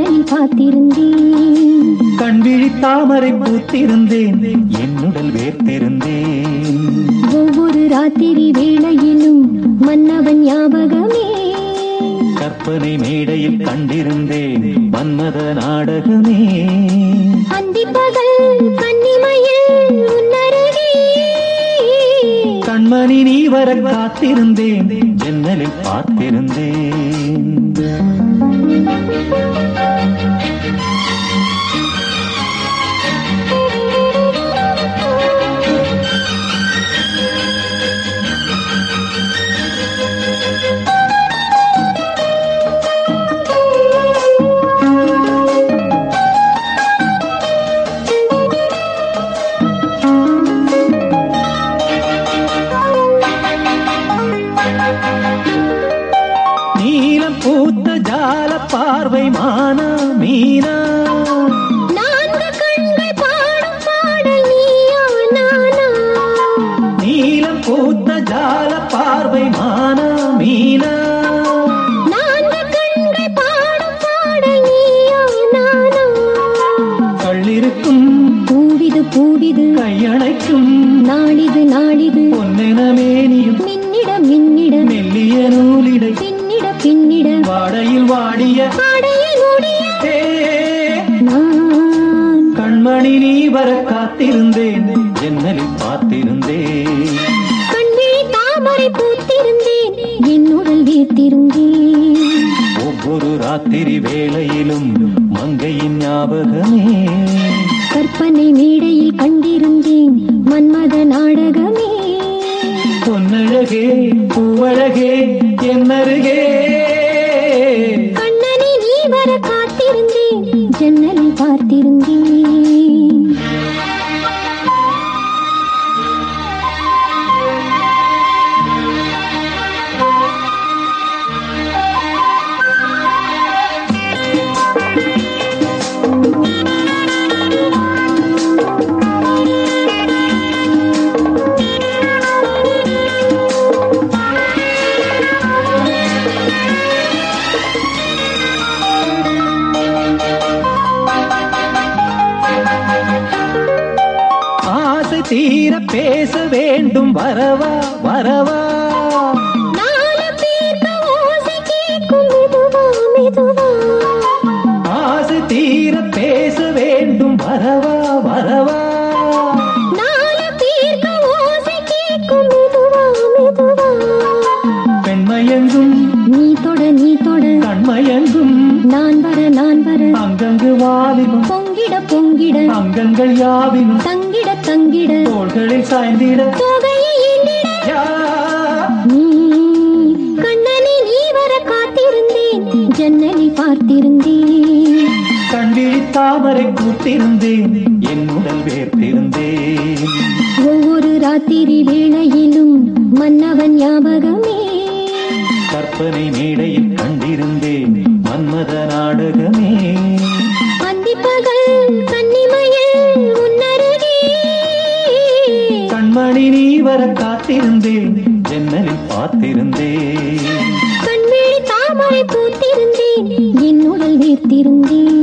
ஜன்னலில் பார்த்திருந்தேன் கண்விழி தாமரை பூத்திருந்தேன் என்னுடல் வேர்த்திருந்தேன் ஒவ்வொரு ராத்திரி வேளையிலும் மன்னவன் ஞாபகமே கற்பனை மேடையில் கண்டிருந்தேன் மன்மத நாடகமே அந்திப்பகல் கன்னிமையில் உன்னருகே கண்மணி நீ வர காத்திருந்தேன் ஜன்னலில் பார்த்திருந்தேன் நீலம் பூத்த ஜால பார்வை மானா மீனா நான்கு கண்கள் பாடும் பாடல் நீயா நானா நீலம் பூத்த ஜால பார்வை மானா மீனா நான்கு கண்கள் பாடும் பாடல் நீயா நானா கள்ளிருக்கும் பூவிது பூவிது கையணைக்கும் நாளிது நாளிது பொன்னென மேனியும் மின்னிட மின்னிட மெல்லிய நூலிடை பின்னிட பின்னிட வாடையில் வாடிய ஆடையை மூடிய ஏ, நான் கண்மணி நீ வர காத்திருந்தேன் ஜன்னலில் பார்த்திருந்தேன் கண்விழி தாமரை பூத்திருந்தேன் என்னுடல் வீர்த்திருந்தேன் ஒவ்வொரு ராத்திரி வேளையிலும் மங்கையின் ஞாபகமே கற்பனை மேடையில் கண்டிருந்தேன் மன்மத நாடகமே பொன்னழகே பூவழகே என்னருகே கண்ணனை நீ வர காத்திருந்தேன் ஜன்னலில் பார்த்திருந்தேன் ஆசை தீர பேச வேண்டும் வரவா வரவா நாலு பேர்க்கு ஓசை கேட்கும் மெதுவா மெதுவா ஆசை தீர பேச வேண்டும் வரவா வரவா நாலு பேர்க்கு ஓசை கேட்கும் மெதுவா மெதுவா பெண்மையெங்கும் நீ தொட நீ தொட கண்மையெங்கும் நான் வர நான் வர அங்கங்கு வாலிபம் பொங்கிட பொங்கிட அங்கங்கள் யாவினும் தங்கிட தங்கிட தோள்களில் சாய்ந்திட தொகையை எண்ணிட யா. நீ கண்ணனை நீ வர காத்திருந்தேன் ஜன்னலில் பார்த்திருந்தேன் கண்விழி தாமரை கூட்டிருந்தேன் என்னுடல் வேர்த்திருந்தேன் ஒவ்வொரு ராத்திரி வேளையிலும் மன்னவன் ஞாபகமே கற்பனை மேடையில் கண்டிருந்தேன் மன்மத நாடகமே அந்திப்பகல் கன்னிமையில் உன்னருகே கண்மணி நீ வர காத்திருந்தேன் ஜன்னலில் பார்த்திருந்தேன் கண்விழி தாமரை பூத்திருந்தேன் என்னுடல் வீர்த்திருந்தேன்